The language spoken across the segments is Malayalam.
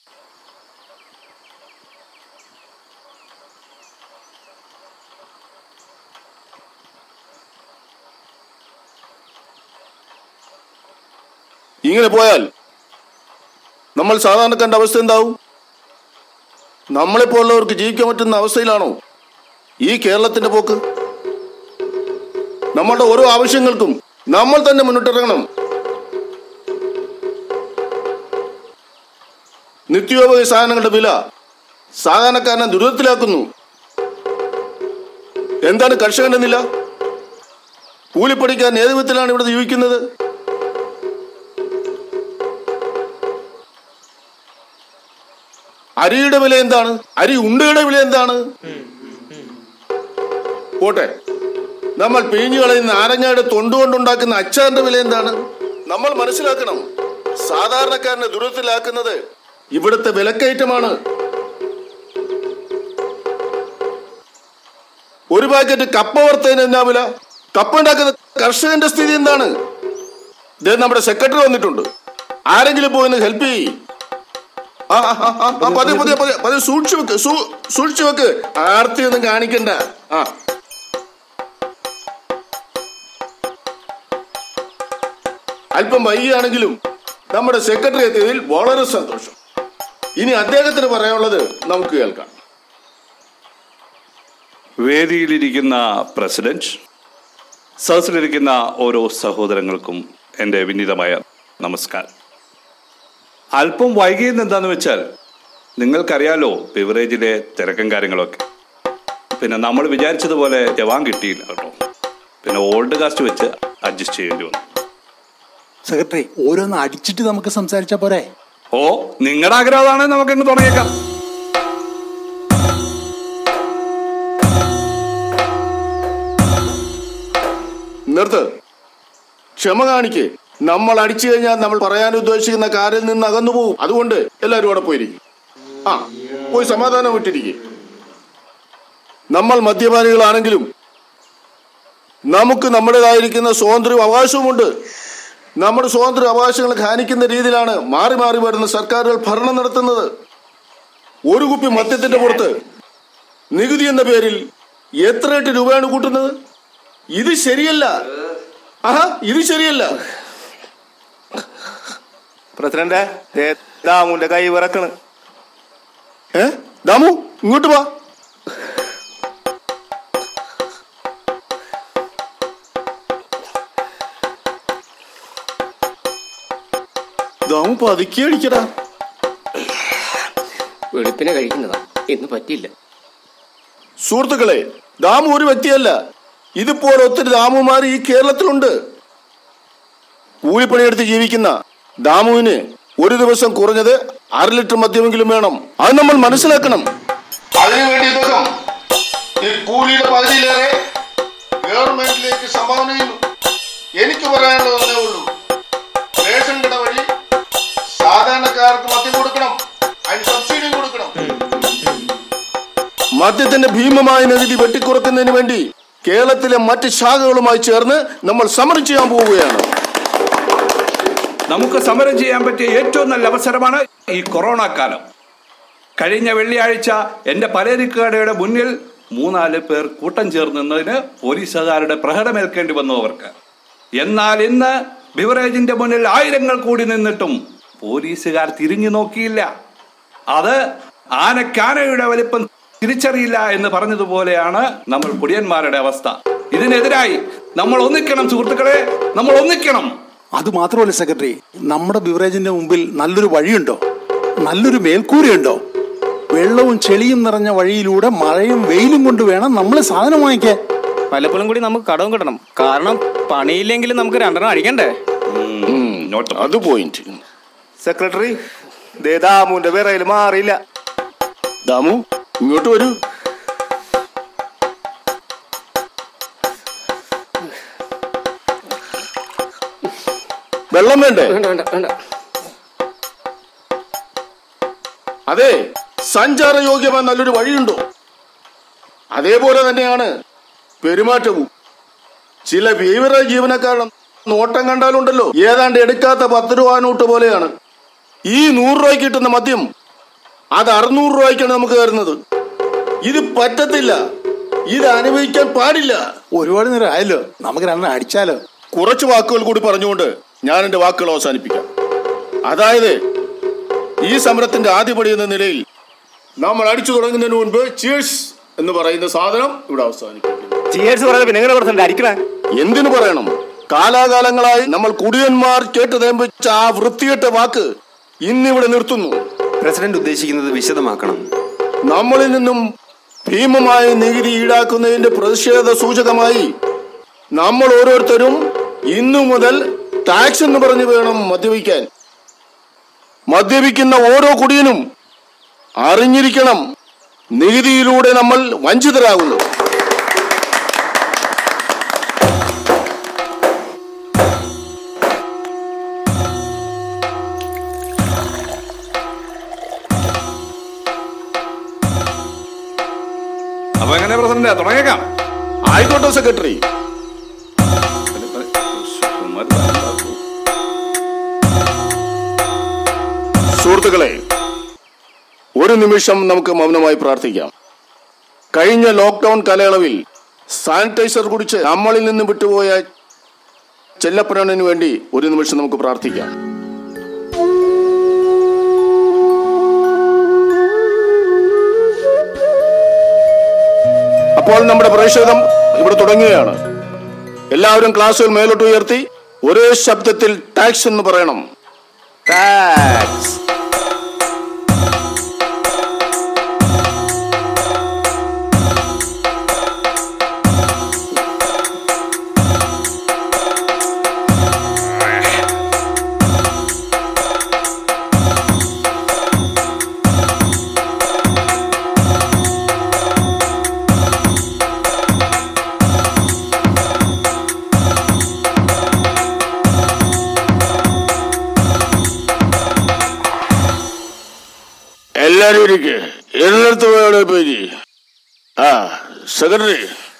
ഇങ്ങനെ പോയാൽ നമ്മൾ സാധാരണക്കാരന്റെ അവസ്ഥ എന്താവും നമ്മളെപ്പോലുള്ളവർക്ക് ജീവിക്കാൻ പറ്റുന്ന അവസ്ഥയിലാണോ ഈ കേരളത്തിന്റെ പോക്ക് നമ്മളുടെ ഓരോ ആവശ്യങ്ങൾക്കും നമ്മൾ തന്നെ മുന്നിട്ടിറങ്ങണം നിത്യോപയോഗ സാധനങ്ങളുടെ വില സാധാരണക്കാരനെ ദുരിതത്തിലാക്കുന്നു എന്താണ് കർഷകന്റെ നില കൂലിപ്പണിക്കാരൻ ഏത് വിധത്തിലാണ് ഇവിടെ ജീവിക്കുന്നത് അരിയുടെ വില എന്താണ് അരി ഉണ്ടയുടെ വില എന്താണ് പോട്ടെ നമ്മൾ പിഴിഞ്ഞു കളയുന്ന നാരങ്ങയുടെ തൊണ്ടുകൊണ്ടുണ്ടാക്കുന്ന അച്ചാറിന്റെ വില എന്താണ് നമ്മൾ മനസ്സിലാക്കണം സാധാരണക്കാരനെ ദുരിതത്തിലാക്കുന്നത് ഇവിടുത്തെ വിലക്കയറ്റമാണ് ഒരു പാക്കറ്റ് കപ്പ വറുത്തതിന് എന്നാ വില കപ്പ ഉണ്ടാക്കുന്ന കർഷകന്റെ സ്ഥിതി എന്താണ് ദേ നമ്മുടെ സെക്രട്ടറി വന്നിട്ടുണ്ട് ആരെങ്കിലും പോയി ഒന്ന് ഹെൽപ്പ് ചെയ്യ് ആ, ആ, ആ, ആ, ആ, പതിയെ പതിയെ പതിയെ പതിയെ സൂക്ഷിച്ചു വെക്ക് സൂ- സൂക്ഷിച്ചു വെക്ക് ആർത്തി ഒന്നും കാണിക്കണ്ട ആ അല്പം വൈകിയാണെങ്കിലും നമ്മുടെ സെക്രട്ടറി എത്തിയതിൽ വളരെ സന്തോഷം ഇനി അദ്ദേഹത്തിന് പറയാനുള്ളത് നമുക്ക് കേൾക്കാം വേദിയിലിരിക്കുന്ന പ്രസിഡന്റ് സദസ്സിലിരിക്കുന്ന ഓരോ സഹോദരങ്ങൾക്കും എൻ്റെ വിനീതമായ നമസ്കാരം അല്പം വൈകിയെന്ന് എന്താന്ന് വെച്ചാൽ നിങ്ങൾക്കറിയാലോ ബിവറേജിലെ തിരക്കും കാര്യങ്ങളൊക്കെ പിന്നെ നമ്മൾ വിചാരിച്ചതുപോലെ ജവാൻ കിട്ടിയില്ല കേട്ടോ പിന്നെ ഓൾഡ് കാസ്റ്റ് വെച്ച് അഡ്ജസ്റ്റ് ചെയ്യേണ്ടി വന്നു സെക്രട്ടറി ഓരോന്ന് അടിച്ചിട്ട് നമുക്ക് സംസാരിച്ചാ പോരെ ഓ നിങ്ങളുടെ ആഗ്രഹം അതാണെങ്കിൽ നമുക്കങ്ങ് തുടങ്ങിയേക്കാം നിർത്ത് ക്ഷമ കാണിക്ക് നമ്മൾ അടിച്ചു കഴിഞ്ഞാൽ നമ്മൾ പറയാൻ ഉദ്ദേശിക്കുന്ന കാര്യം നിന്ന് അകന്നു പോകും അതുകൊണ്ട് എല്ലാവരും അവിടെ പോയിരിക്കും ആ പോയി സമാധാനം വിട്ടിരിക്കും നമ്മൾ മദ്യപാനികളാണെങ്കിലും നമുക്ക് നമ്മുടേതായിരിക്കുന്ന സ്വാതന്ത്ര്യവും അവകാശവുമുണ്ട് നമ്മുടെ സ്വാതന്ത്ര്യ അവകാശങ്ങൾ ഖാനിക്കുന്ന രീതിയിലാണ് മാറി മാറി വരുന്ന സർക്കാരുകൾ ഭരണം നടത്തുന്നത് ഒരു കുപ്പി മദ്യത്തിന്റെ പുറത്ത് നികുതി എന്ന പേരിൽ എത്ര എട്ട് രൂപയാണ് കൂട്ടുന്നത് ഇത് ശരിയല്ല ആഹാ ഇത് ശരിയല്ല പ്രസിഡന്റ് ദേ ദാമുന്റെ കൈ വിറക്കണ് ഏ ദാമു ഇങ്ങോട്ട് വാ ദാമു പതുക്കി അടിക്കടാ വെളുപ്പിനെ കഴിക്കുന്നതാ ഇന്ന് പറ്റിയില്ല സുഹൃത്തുക്കളെ ദാമു ഒരു വ്യക്തിയല്ല ഇതുപോലെ ഒത്തിരി ദാമുമാർ ഈ കേരളത്തിലുണ്ട് കൂലിപ്പണിയെടുത്ത് ജീവിക്കുന്ന ദാമുവിന് ഒരു ദിവസം കുറഞ്ഞത് അര ലിറ്റർ മദ്യമെങ്കിലും വേണം അത് നമ്മൾ മനസ്സിലാക്കണം അതിനുവേണ്ടി ഇദ്ദേഹം ഈ കൂലിയുടെ പകുതിയിലേറെ ഗവൺമെന്റിലേക്ക് സംഭാവന ചെയ്യുന്നു എനിക്ക് പറയാനുള്ളത് ഒന്നേ ഉള്ളൂ റേഷൻ കട വഴി സാധാരണക്കാർക്ക് മദ്യം കൊടുക്കണം അതിന് സബ്സിഡിയും കൊടുക്കണം മദ്യത്തിന്റെ ഭീമമായ നികുതി വെട്ടിക്കുറക്കുന്നതിന് വേണ്ടി കേരളത്തിലെ മറ്റ് ശാഖകളുമായി ചേർന്ന് നമ്മൾ സമരം ചെയ്യാൻ പോവുകയാണ് നമുക്ക് സമരം ചെയ്യാൻ പറ്റിയ ഏറ്റവും നല്ല അവസരമാണ് ഈ കൊറോണ കാലം കഴിഞ്ഞ വെള്ളിയാഴ്ച എൻ്റെ പലചരക്കുകടയുടെ മുന്നിൽ മൂന്നാല് പേർ കൂട്ടം ചേർന്ന് നിന്നതിന് പോലീസുകാരുടെ പ്രഹരമേൽക്കേണ്ടി വന്നു അവർക്ക് എന്നാൽ ഇന്ന് ബിവറേജിന്റെ മുന്നിൽ ആയിരങ്ങൾ കൂടി നിന്നിട്ടും പോലീസുകാർ തിരിഞ്ഞു നോക്കിയില്ല അത് ആനക്കാനയുടെ വലിപ്പം തിരിച്ചറിയില്ല എന്ന് പറഞ്ഞതുപോലെയാണ് നമ്മൾ കുടിയന്മാരുടെ അവസ്ഥ ഇതിനെതിരായി നമ്മൾ ഒന്നിക്കണം സുഹൃത്തുക്കളെ നമ്മൾ ഒന്നിക്കണം അത് മാത്രമല്ല സെക്രട്ടറി നമ്മുടെ ബിവറേജിന്റെ മുമ്പിൽ നല്ലൊരു വഴിയുണ്ടോ നല്ലൊരു മേൽക്കൂരയുണ്ടോ വെള്ളവും ചെളിയും നിറഞ്ഞ വഴിയിലൂടെ മഴയും വെയിലും കൊണ്ട് വേണം നമ്മൾ സാധനം വാങ്ങിക്കാൻ വല്ലപ്പോഴും കൂടി നമുക്ക് കടവും കിട്ടണം കാരണം പണിയില്ലെങ്കിലും നമുക്ക് രണ്ടെണ്ണം അടിക്കണ്ടേ നോട്ട് അത് പോയിന്റ് സെക്രട്ടറി ദേ ദാമുന്റെ വിറയിൽ മാറിയില്ല ദാമു ഇങ്ങോട്ട് വരൂ വെള്ളം വേണ്ടേ വേണ്ട വേണ്ട വേണ്ട അതെ സഞ്ചാരയോഗ്യമായ നല്ലൊരു വഴിയുണ്ടോ അതേപോലെ തന്നെയാണ് പെരുമാറ്റവും ചില ഭീകര ജീവനക്കാരുടെ നോട്ടം കണ്ടാലുണ്ടല്ലോ ഏതാണ്ട് എടുക്കാത്ത പത്ത് രൂപ നോട്ട് പോലെയാണ് ഈ നൂറ് രൂപയ്ക്ക് കിട്ടുന്ന മദ്യം അത് അറുന്നൂറ് രൂപയ്ക്കാണ് നമുക്ക് തരുന്നത് ഇത് പറ്റത്തില്ല ഇത് അനുഭവിക്കാൻ പാടില്ല ഒരുപാട് നേരം ആയല്ലോ നമുക്ക് രണ്ടെണ്ണം അടിച്ചാലോ കുറച്ച് വാക്കുകൾ കൂടി പറഞ്ഞുകൊണ്ട് ഞാൻ എന്റെ വാക്കുകൾ അവസാനിപ്പിക്കാം അതായത് ഈ സമരത്തിന്റെ ആദ്യപടി എന്ന നിലയിൽ നമ്മൾ അടിച്ചു തുടങ്ങുന്നതിന് മുൻപ് ചീഴ്സ് എന്ന് പറയുന്ന സാധനം ഇവിടെ അവസാനിപ്പിക്കും ചിയേഴ്സ് പറയാതെ പിന്നെ എങ്ങനെ പ്രസിഡന്റ് അടിക്കണേ എന്തിനു പറയണം കാലാകാലങ്ങളായി നമ്മൾ കുടിയന്മാർ കേട്ട് തേമ്പിച്ച ആ വൃത്തികെട്ട വാക്ക് ഇന്നിവിടെ നിർത്തുന്നു പ്രസിഡന്റ് ഉദ്ദേശിക്കുന്നത് വിശദമാക്കണം നമ്മളിൽ നിന്നും ഭീമമായ നികുതി ഈടാക്കുന്നതിന്റെ പ്രതിഷേധ സൂചകമായി നമ്മൾ ഓരോരുത്തരും ഇന്നു മുതൽ ടാക്സ് എന്ന് പറഞ്ഞു വേണം മദ്യപിക്കാൻ മദ്യപിക്കുന്ന ഓരോ കുടിയനും അറിഞ്ഞിരിക്കണം നികുതിയിലൂടെ നമ്മൾ വഞ്ചിതരാകുന്നു അപ്പൊ എങ്ങനെ പ്രസിഡന്റ് തുടങ്ങിയേക്കാം ആയിക്കോട്ടെ സെക്രട്ടറി സുഹൃത്തുക്കളെ ഒരു നിമിഷം നമുക്ക് മൗനമായി പ്രാർത്ഥിക്കാം കഴിഞ്ഞ ലോക്ക്ഡൌൺ കാലയളവിൽ സാനിറ്റൈസർ കുടിച്ച് നമ്മളിൽ നിന്ന് വിട്ടുപോയ ചെല്ലപ്പനു വേണ്ടി ഒരു നിമിഷം നമുക്ക് പ്രാർത്ഥിക്കാം അപ്പോൾ നമ്മുടെ പ്രതിഷേധം ഇവിടെ തുടങ്ങുകയാണ് എല്ലാവരും ക്ലാസ്സുകൾ മേലോട്ട് ഉയർത്തി ഒരേ ശബ്ദത്തിൽ ടാക്സ് എന്ന് പറയണം ടാക്സ് എല്ലാരും ഇരിക്കെ എന്നിടത്ത് പോയാണ് പേര് ആ സെക്രട്ടറി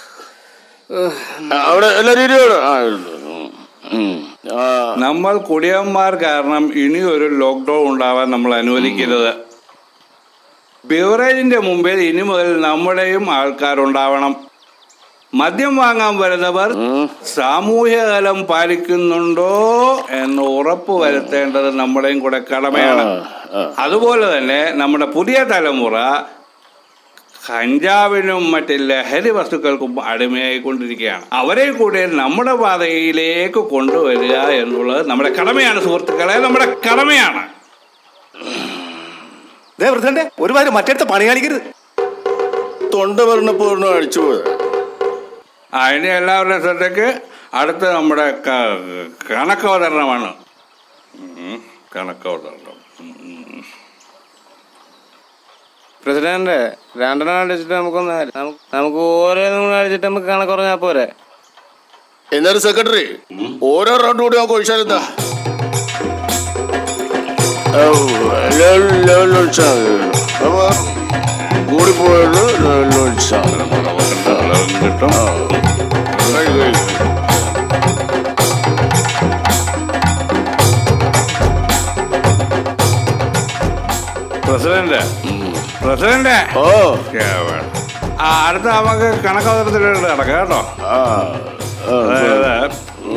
അവിടെ എല്ലാരും ഇരിക്കണം ആ, ഉം. ആ, നമ്മൾ കുടിയന്മാർ കാരണം ഇനി ഒരു ലോക്ക്ഡൌൺ ഉണ്ടാവാൻ നമ്മൾ അനുവദിക്കരുത് ബിവറേജിന്റെ മുമ്പിൽ ഇനി മുതൽ നമ്മുടെയും ആൾക്കാരുണ്ടാവണം മദ്യം വാങ്ങാൻ വരുന്നവർ സാമൂഹ്യ അകലം പാലിക്കുന്നുണ്ടോ എന്ന് ഉറപ്പ് വരുത്തേണ്ടത് നമ്മുടെയും കൂടെ കടമയാണ് ആ. അതുപോലെ തന്നെ നമ്മുടെ പുതിയ തലമുറ കഞ്ചാവിനും മറ്റ് ലഹരി വസ്തുക്കൾക്കും അടിമയായിക്കൊണ്ടിരിക്കുകയാണ് അവരെ കൂടി നമ്മുടെ പാതയിലേക്ക് കൊണ്ടുവരിക എന്നുള്ളത് നമ്മുടെ കടമയാണ് സുഹൃത്തുക്കളെ നമ്മുടെ കടമയാണ് ദേ പ്രസിഡന്റ് ഒരുമാതിരി മറ്റടുത്ത പണി കാണിക്കരുത് തൊണ്ട പറഞ്ഞപ്പോഴാണ് അടിച്ചു പോയത് അതിന് എല്ലാവരുടെയും ശ്രദ്ധയ്ക്ക് അടുത്ത നമ്മുടെ ക- കണക്കവതരണമാണ് ഉം, കണക്കവതരണം ഉം. പ്രസിഡന്റ് രണ്ടെണ്ണം അടിച്ചിട്ട് നമുക്കൊന്ന് നമുക്ക് നമുക്ക് ഓരോന്നും അടിച്ചിട്ട് നമുക്ക് കണക്ക് പറഞ്ഞാൽ പോരെ എന്നാലും സെക്രട്ടറി ഓരോ റൗണ്ട് കൂടി നമുക്ക് ഒഴിച്ചാൽ എന്താ കൂടിപ്പോയത് കിട്ടും പ്രസിഡന്റ് പ്രസിഡന്റ് ഓ ആ അടുത്ത നമുക്ക് കണക്കവതരത്തിലോട്ട് കിടക്കാം കേട്ടോ ആ ആ, അതായത്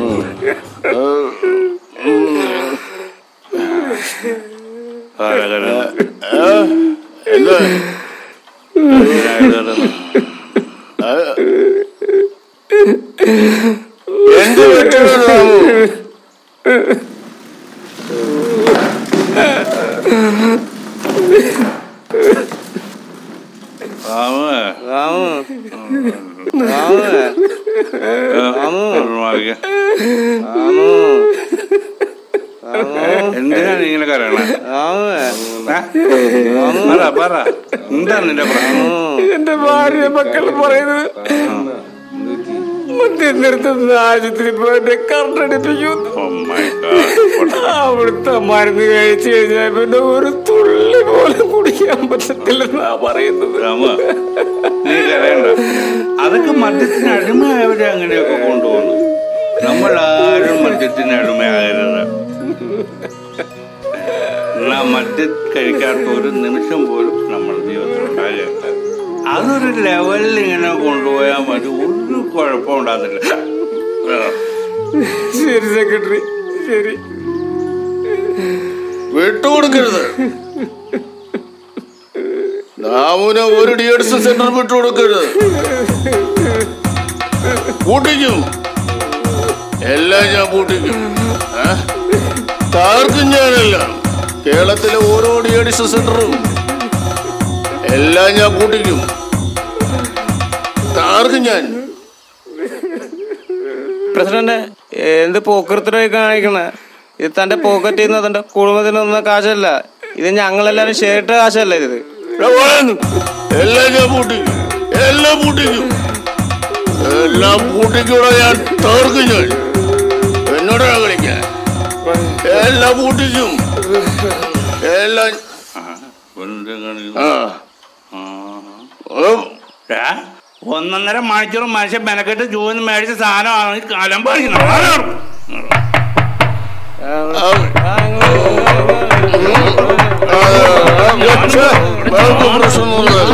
എന്താ എന്ത് പറ്റിയതാ രാമു രാമു രാമു രാമു രാമു എന്തിനാണ് നീ ഇങ്ങനെ കരയണേ രാമു ഏ? പറ പറ എന്താ നിന്റെ പ്രശ്നം എന്റെ ഭാര്യ മക്കൾ പറയുന്നത് മദ്യം നിർത്തുന്ന ആശുപത്രി പോയിട്ട് കറണ്ടടിപ്പിക്കുന്നു Oh my God. അവിടുത്തെ മരുന്ന് കഴിച്ചു കഴിഞ്ഞാൽ പിന്നെ ഒരു തുള്ളി പോലും കുടിക്കാൻ പറ്റത്തില്ലെന്നാ പറയുന്നത് രാമു നീ കരയണ്ട അതൊക്കെ മദ്യത്തിന് അടിമയായവരെ അങ്ങനെയൊക്കെ കൊണ്ടുപോകുന്നു നമ്മൾ ആരും മദ്യത്തിന് അടിമയാകരുത് എന്നാ മറ്റ് കഴിക്കാത്ത ഒരു നിമിഷം പോലും നമ്മുടെ ജീവിതത്തിൽ ഉണ്ടാകരുത് അതൊരു ലെവലിൽ ഇങ്ങനെ കൊണ്ടുപോയാൽ മതി ഒരു കുഴപ്പം ഉണ്ടാകുന്നില്ല ശരി സെക്രട്ടറി ശരി വിട്ടുകൊടുക്കരുത് ദാമുവിനെ ഒരു ഡിഎഡ്സ് സെന്റർ വിട്ടുകൊടുക്കരുത് പൂട്ടിക്കും എല്ലാം ഞാൻ പൂട്ടിക്കും ഏ? താർക്കും ഞാനെല്ലാം കേരളത്തിലെ ഓരോ ഡിഎഡിസ് സെന്ററും എല്ലാം ഞാൻ പൂട്ടിക്കും താർക്കും ഞാൻ പ്രസിഡന്റ് എന്ത് പോക്കൃത്തിനായി കാണിക്കണേ ഇത് തന്റെ പോക്കറ്റിൽ നിന്ന് തന്റെ കുടുംബത്തിനൊന്നും കാശല്ല ഇത് ഞങ്ങളെല്ലാരും ഷെയർ ഇട്ട കാശല്ലേ ഇത് ഇവിടെ വളരുന്നു. എല്ലാം ഞാൻ പൂട്ടിക്കും എല്ലാം പൂട്ടിക്കും എല്ലാം പൂട്ടിക്കൂടെ ഞാൻ തകർക്കും ഞാൻ എന്നോടാ കളിക്കാൻ എല്ലാം പൂട്ടിക്കും എല്ലാം ആ ഉം. ഏ? ഒന്നൊന്നര മണിക്കൂർ മനുഷ്യൻ മെനക്കെട്ട് ജോലി മേടിച്ച സാധനമാണ് ഈ കാലം പറിക്കുന്നത് ആ, ആ, ആ, ഛെ, വേറെ പ്രശ്നമൊന്നുമില്ല